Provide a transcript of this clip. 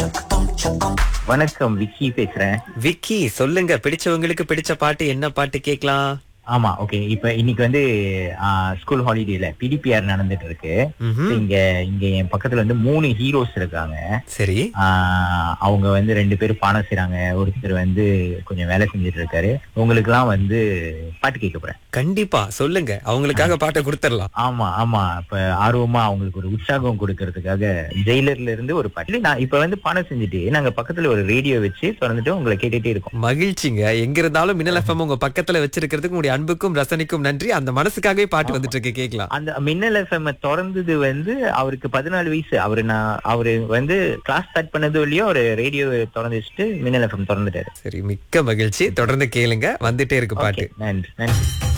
வணக்கம் விக்கி பேசுறேன் விக்கி சொல்லுங்க பிடிச்சவங்களுக்கு பிடிச்ச பாட்டு என்ன பாட்டு கேக்கலாம் ஆமா ஓகே இப்ப இன்னைக்கு வந்து ஸ்கூல் ஹாலிடேல பிடிபிஆர் நடந்துட்டு இருக்கு ம்ஹும். So, இங்க இங்க என் பக்கத்துல வந்து மூணு ஹீரோஸ் இருக்காங்க சரி ஆஹ் அவங்க வந்து ரெண்டு பேரும் பாடம் செய்றாங்க ஒருத்தர் வந்து கொஞ்சம் வேலை செஞ்சுட்டு இருக்காரு உங்களுக்கு எல்லாம் வந்து பாட்டு கேட்க போறேன் கண்டிப்பா சொல்லுங்க அவங்களுக்காக பாட்டை கொடுத்துடலாம் ஆமா ஆமா இப்ப ஆர்வமா அவங்களுக்கு ஒரு உற்சாகம் கொடுக்கறதுக்காக ஜெயிலர்ல இருந்து ஒரு பாட்டு இல்ல, நான் இப்ப வந்து பாடம் செஞ்சுட்டு நாங்க பக்கத்துல ஒரு ரேடியோ வச்சு திறந்துட்டு உங்களை கேட்டுட்டே இருக்கோம் மகிழ்ச்சிங்க எங்க இருந்தாலும் மின்னல் எஃப்எம் உங்க பக்கத்துல வச்சிருக்கிறதுக்கு உங்களுடைய அன்புக்கும் ரசனைக்கும் நன்றி அந்த மனசுக்காகவே பாட்டு வந்துட்டு இருக்கு கேக்கலாம் அந்த மின்னல் எஃப்எம் திறந்தது வந்து அவருக்கு பதினாலு வயசு அவரு நான் அவரு வந்து கிளாஸ் ஸ்டார்ட் பண்ணது இல்லையோ ஒரு ரேடியோ திறந்து வச்சுட்டு மின்னல் எஃப்எம் திறந்துட்டாரு சரி மிக்க மகிழ்ச்சி தொடர்ந்து கேளுங்க வந்துட்டே இருக்கு பாட்டு Okay, நன்றி நன்றி